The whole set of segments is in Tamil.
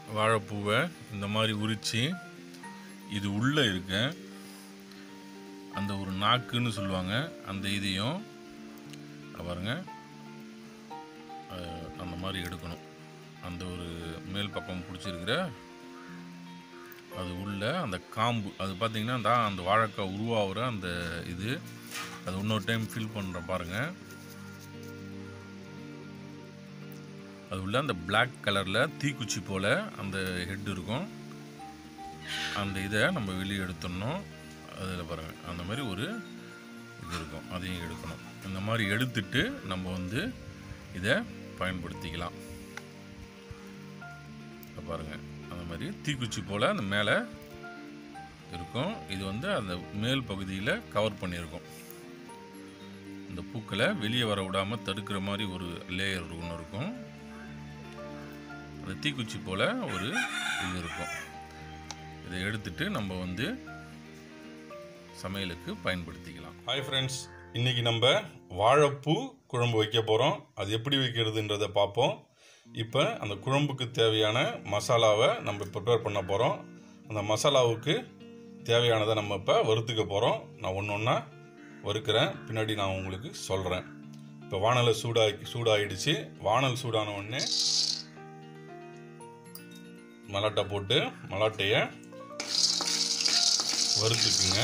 வாழைப்பூவை இந்த மாதிரி உரித்து இது உள்ளே இருக்க அந்த ஒரு நாக்குன்னு சொல்லுவாங்க அந்த இதையும் அத பாருங்க அஹ், அந்த மாதிரி எடுக்கணும் அந்த ஒரு மேல் பக்கம் பிடிச்சிருக்கிற அது உள்ள அந்த காம்பு அது பார்த்தீங்கன்னா தான் அந்த வாழைக்காய் உருவாகிற அந்த இது அது இன்னொரு டைம் ஃபில் பண்ணுற பாருங்கள் அது உள்ள அந்த Black கலரில் தீக்குச்சி போல் அந்த ஹெட் இருக்கும் அந்த இதை நம்ம வெளியே எடுத்துடணும் அதில் பாருங்கள் அந்த மாதிரி ஒரு இது இருக்கும் அதையும் எடுக்கணும் இந்த மாதிரி எடுத்துட்டு நம்ம வந்து இதை பயன்படுத்திக்கலாம் இத பாருங்க அந்த மாதிரி தீக்குச்சி போல் அந்த மேலே இருக்கும் இது வந்து அந்த மேல் பகுதியில் கவர் பண்ணியிருக்கும் இந்த பூக்களை வெளியே வர விடாமல் தடுக்கிற மாதிரி ஒரு லேயர் ஒன்று இருக்கும் அந்த தீக்குச்சி போல் ஒரு இது இருக்கும் இதை எடுத்துட்டு நம்ம வந்து சமையலுக்கு பயன்படுத்திக்கலாம் ஹாய் ஃப்ரெண்ட்ஸ் இன்னைக்கு நம்ம வாழைப்பூ குழம்பு வைக்க போகிறோம் அது எப்படி வைக்கிறதுன்றதை பார்ப்போம் இப்போ அந்த குழம்புக்கு தேவையான மசாலாவை நம்ம ப்ரிப்பேர் பண்ண போகிறோம் அந்த மசாலாவுக்கு தேவையானதை நம்ம இப்போ வறுத்துக்க போகிறோம் நான் ஒன்று ஒன்றா வறுக்கிறேன் பின்னாடி நான் உங்களுக்கு சொல்கிறேன் இப்போ வானலை சூடாகி சூடாயிடுச்சு வானல் சூடான உடனே மலாட்டை போட்டு மலாட்டையை வறுத்துக்குங்க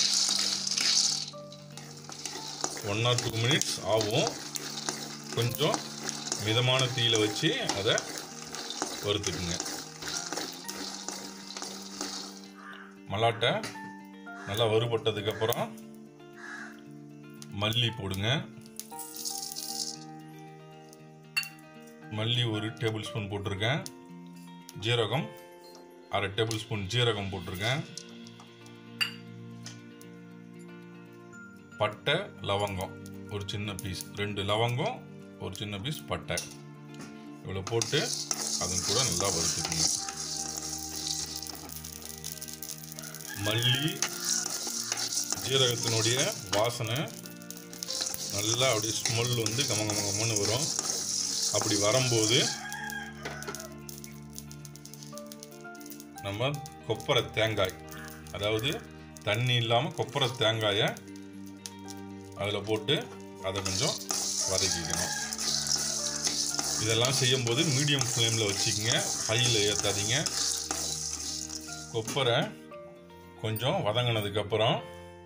ஒன் ஆர் டூ மினிட்ஸ் ஆகும் கொஞ்சம் மிதமான தீயில வச்சு அதை வறுத்துக்குங்க மல்லாட்டை நல்லா வறுபட்டதுக்கப்புறம் மல்லி போடுங்க மல்லி ஒரு டேபிள் ஸ்பூன் போட்டிருக்கேன் ஜீரகம் அரை டேபிள் ஸ்பூன் ஜீரகம் போட்டிருக்கேன் பட்டை லவங்கம் ஒரு சின்ன பீஸ் ரெண்டு லவங்கம் ஒரு சின்ன பீஸ் பட்டை இவ்வளோ போட்டு அதன் கூட நல்லா வறுத்துக்குங்க மல்லி ஜீரகத்தினுடைய வாசனை நல்லா அப்படியே ஸ்மெல் வந்து கம கம கமன்னு வரும் அப்படி வரும்போது நம்ம கொப்பரை தேங்காய் அதாவது தண்ணி இல்லாமல் கொப்பரை தேங்காயை அதில் போட்டு அதை கொஞ்சம் வதக்கிக்கணும் இதெல்லாம் செய்யும்போது மீடியம் ஃப்ளேமில் வச்சுக்கோங்க ஹையில் ஏற்றாதீங்க கொப்பரை கொஞ்சம் வதங்கினதுக்கப்புறம்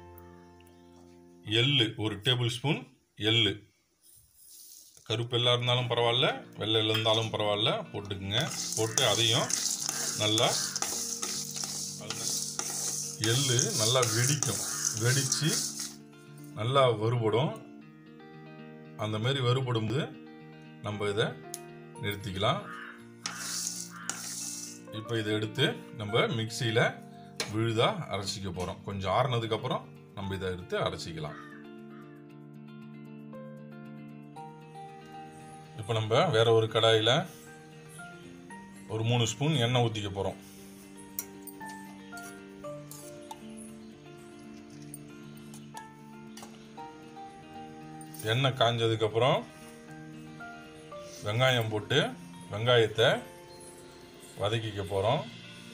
எள்ளு ஒரு டேபிள் ஸ்பூன் எள்ளு கருப்பு எல்லாம் இருந்தாலும் பரவாயில்ல வெள்ளை எள்ளு இருந்தாலும் பரவாயில்ல போட்டுக்குங்க போட்டு அதையும் நல்லா எள்ளு நல்லா வெடிக்கும் வெடித்து நல்லா வறுபடும் அந்த மாதிரி வறுபடும்போது நம்ம இதை நிறுத்திக்கலாம் இப்போ இதை எடுத்து நம்ம மிக்சியில் விழுதா அரைச்சிக்க போகிறோம் கொஞ்சம் ஆறுனதுக்கப்புறம் நம்ம இதை எடுத்து அரைச்சிக்கலாம் இப்போ நம்ம வேற ஒரு கடாயில் ஒரு மூணு ஸ்பூன் எண்ணெய் ஊற்றிக்க போகிறோம் எண்ணெய் காஞ்சதுக்கப்புறம் வெங்காயம் போட்டு வெங்காயத்தை வதக்கிக்க போகிறோம்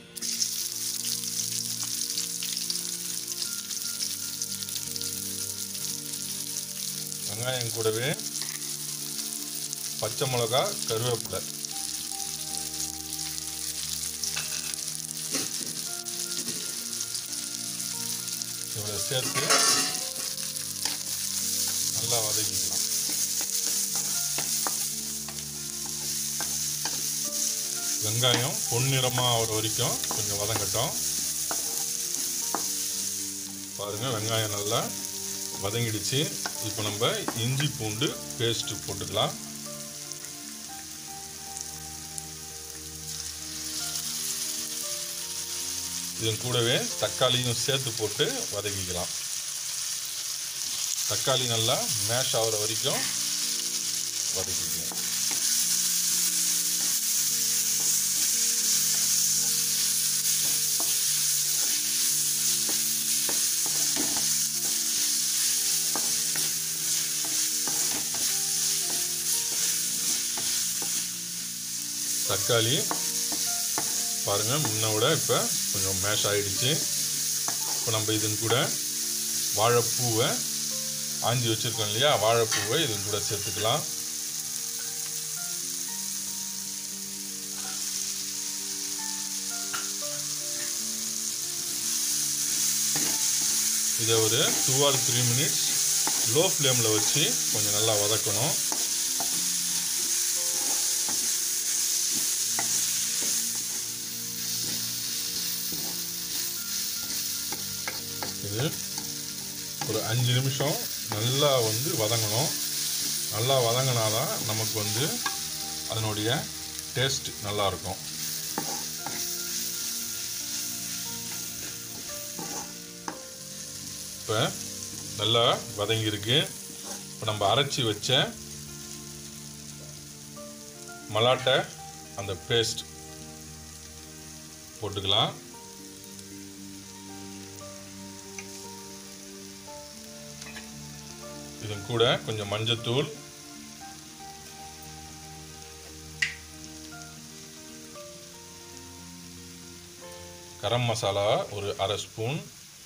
வெங்காயம் கூடவே பச்சை மிளகா கருவேப்பிலை இவ்வளோ சேர்த்து நல்லா வதக்கிக்கலாம் வெங்காயம் பொன்னிறமாக ஆகிற வரைக்கும் கொஞ்சம் வதங்கட்டும் பாருங்கள் வெங்காயம் நல்லா வதங்கிடுச்சு இப்போ நம்ம இஞ்சி பூண்டு பேஸ்ட்டு போட்டுக்கலாம் இதன் கூடவே தக்காளியும் சேர்த்து போட்டு வதக்கிக்கலாம் தக்காளி நல்லா மேஷ் ஆகிற வரைக்கும் வதக்கிக்கலாம் தக்காளி பாருங்கள் முன்ன விட இப்போ கொஞ்சம் மேஷ் ஆகிடுச்சு இப்போ நம்ம இதன் கூட வாழைப்பூவை ஆஞ்சி வச்சுருக்கோம் இல்லையா வாழைப்பூவை இதன் கூட சேர்த்துக்கலாம் இதை ஒரு two or three minutes low ஃப்ளேமில் வச்சு கொஞ்சம் நல்லா வதக்கணும் இது ஒரு அஞ்சு நிமிஷம் நல்லா வந்து வதங்கணும் நல்லா வதங்கினாதான் நமக்கு வந்து அதனுடைய டேஸ்ட் நல்லாயிருக்கும் இப்போ நல்லா வதங்கியிருக்கு இப்போ நம்ம அரைச்சி வச்ச மலாட்டை அந்த பேஸ்ட் போட்டுக்கலாம் இதன் கூட கொஞ்சம் மஞ்சத்தூள் கரம் மசாலா ஒரு அரை ஸ்பூன்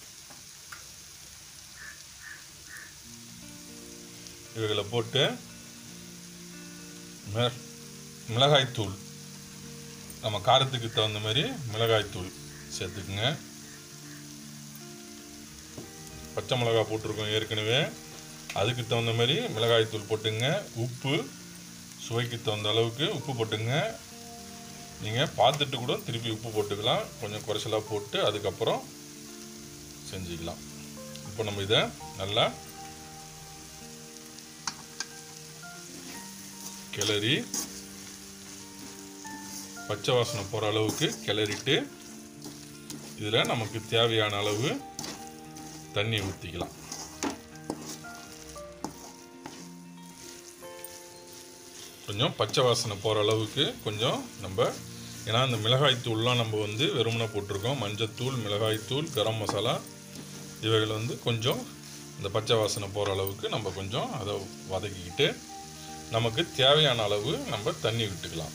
இவைகளை போட்டு மிள- மிளகாய்த்தூள் நம்ம காரத்துக்கு தகுந்த மாதிரி மிளகாய்த்தூள் சேர்த்துக்குங்க பச்சை மிளகாய் போட்டிருக்கோம் ஏற்கனவே அதுக்கு தகுந்த மாதிரி மிளகாய்த்தூள் போட்டுங்க உப்பு சுவைக்கு தகுந்த அளவுக்கு உப்பு போட்டுங்க நீங்கள் பார்த்துட்டு கூட திருப்பி உப்பு போட்டுக்கலாம் கொஞ்சம் குறைச்சலாக போட்டு அதுக்கப்புறம் செஞ்சுக்கலாம் இப்போ நம்ம இதை நல்லா கிளறி பச்சை வாசனை போகிற அளவுக்கு கிளறிட்டு இதில் நமக்கு தேவையான அளவு தண்ணி ஊற்றிக்கலாம் கொஞ்சம் பச்சை வாசனை போகிற அளவுக்கு கொஞ்சம் நம்ம ஏன்னா இந்த மிளகாய் தூள்லாம் நம்ம வந்து வெறுமனை போட்டிருக்கோம் மஞ்சத்தூள் மிளகாய்த்தூள் கரம் மசாலா இவைகள் வந்து கொஞ்சம் இந்த பச்சை வாசனை போகிற அளவுக்கு நம்ம கொஞ்சம் அதை வதக்கிக்கிட்டு நமக்கு தேவையான அளவு நம்ம தண்ணி விட்டுக்கலாம்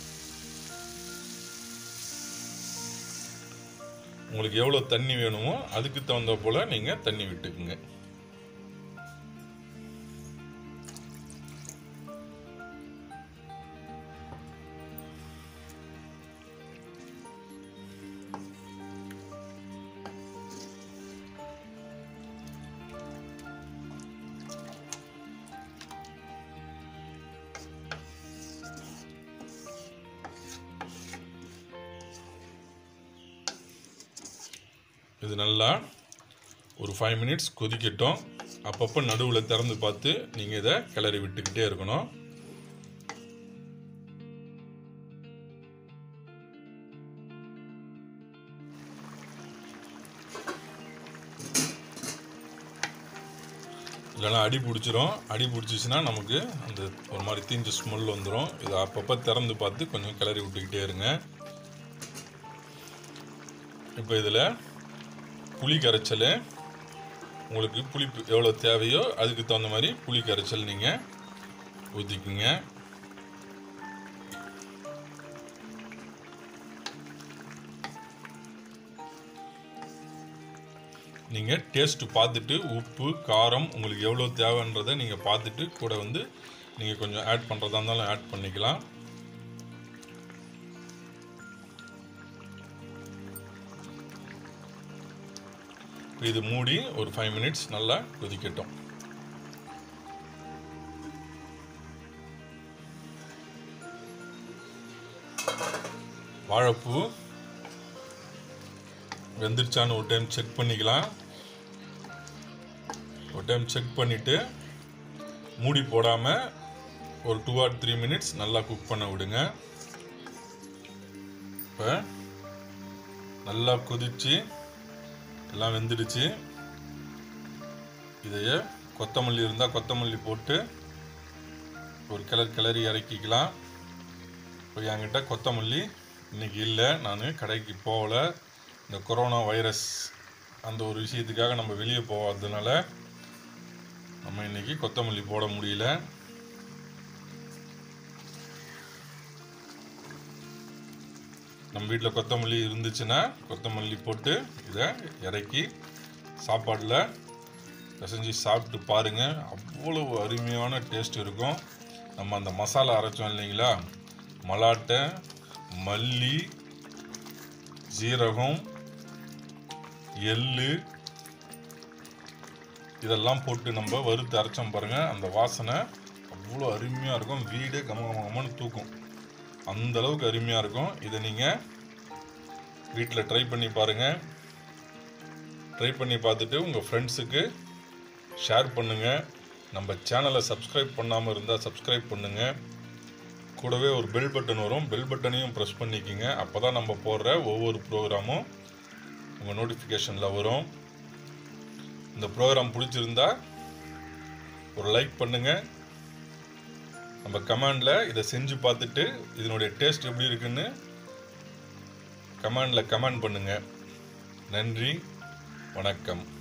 உங்களுக்கு எவ்வளோ தண்ணி வேணுமோ அதுக்கு தகுந்த போல் நீங்கள் தண்ணி விட்டுக்குங்க இது நல்லா ஒரு ஃபைவ் மினிட்ஸ் கொதிக்கட்டும் அப்பப்போ நடுவில் திறந்து பார்த்து நீங்கள் இதை கிளறி விட்டுக்கிட்டே இருக்கணும் இல்லைன்னா அடி பிடிச்சிரும் அடி பிடிச்சிச்சின்னா நமக்கு அந்த ஒரு மாதிரி தீஞ்ச ஸ்மெல் வந்துடும் இதை அப்பப்போ திறந்து பார்த்து கொஞ்சம் கிளறி விட்டுக்கிட்டே இருங்க இப்போ இதில் புளி கரைச்சல் உங்களுக்கு புளிப்பு எவ்வளோ தேவையோ அதுக்கு தகுந்த மாதிரி புளி கரைச்சல் நீங்கள் ஊற்றிக்குங்க நீங்கள் டேஸ்ட்டு பார்த்துட்டு உப்பு காரம் உங்களுக்கு எவ்வளோ தேவைன்றதை நீங்கள் பார்த்துட்டு கூட வந்து நீங்கள் கொஞ்சம் ஆட் பண்ணுறதா இருந்தாலும் ஆட் பண்ணிக்கலாம் இது மூடி ஒரு ஃபைவ் மினிட்ஸ் நல்லா கொதிக்கட்டும் வாழைப்பூ வெந்துருச்சான்னு ஒரு டைம் செக் பண்ணிக்கலாம் ஒரு டைம் செக் பண்ணிவிட்டு மூடி போடாமல் ஒரு டூ ஆர் த்ரீ மினிட்ஸ் நல்லா குக் பண்ண விடுங்க இப்போ நல்லா கொதிச்சு எல்லாம் வெந்துடுச்சு இதைய கொத்தமல்லி இருந்தால் கொத்தமல்லி போட்டு ஒரு கிளறி கிளறி இறக்கிக்கலாம் இப்போ என்கிட்ட கொத்தமல்லி இன்னைக்கு இல்லை நான் கடைக்கு போகல இந்த கொரோனா வைரஸ் அந்த ஒரு விஷயத்துக்காக நம்ம வெளியே போகாததுனால நம்ம இன்னைக்கு கொத்தமல்லி போட முடியல நம்ம வீட்டில் கொத்தமல்லி இருந்துச்சுன்னா கொத்தமல்லி போட்டு இதை இறக்கி சாப்பாடில் பிசைஞ்சு சாப்பிட்டு பாருங்கள் அவ்வளவு அருமையான டேஸ்ட் இருக்கும் நம்ம அந்த மசாலா அரைச்சோம் இல்லைங்களா மலாட்டை மல்லி ஜீரகம் எள்ளு இதெல்லாம் போட்டு நம்ம வறுத்து அரைச்சோம் பாருங்கள் அந்த வாசனை அவ்வளோ அருமையாக இருக்கும் வீடே கம கம கமன்னு தூக்கும் அந்த அளவுக்கு அருமையாக இருக்கும் இதை நீங்கள் வீட்டில் ட்ரை பண்ணி பாருங்கள் ட்ரை பண்ணி பார்த்துட்டு உங்கள் ஃப்ரெண்ட்ஸுக்கு ஷேர் பண்ணுங்கள் நம்ம சேனலை சப்ஸ்கிரைப் பண்ணாமல் இருந்தால் சப்ஸ்கிரைப் பண்ணுங்கள் கூடவே ஒரு பெல் பட்டன் வரும் பெல் பட்டனையும் ப்ரெஸ் பண்ணிக்கிங்க அப்போ தான் நம்ம போடுற ஒவ்வொரு ப்ரோக்ராமும் உங்கள் நோட்டிஃபிகேஷனில் வரும் இந்த ப்ரோக்ராம் பிடிச்சிருந்தா ஒரு லைக் பண்ணுங்கள் நம்ம கமெண்டில் இதை செஞ்சு பார்த்துட்டு இதனுடைய டேஸ்ட் எப்படி இருக்குன்னு கமெண்டில் கமெண்ட் பண்ணுங்கள் நன்றி வணக்கம்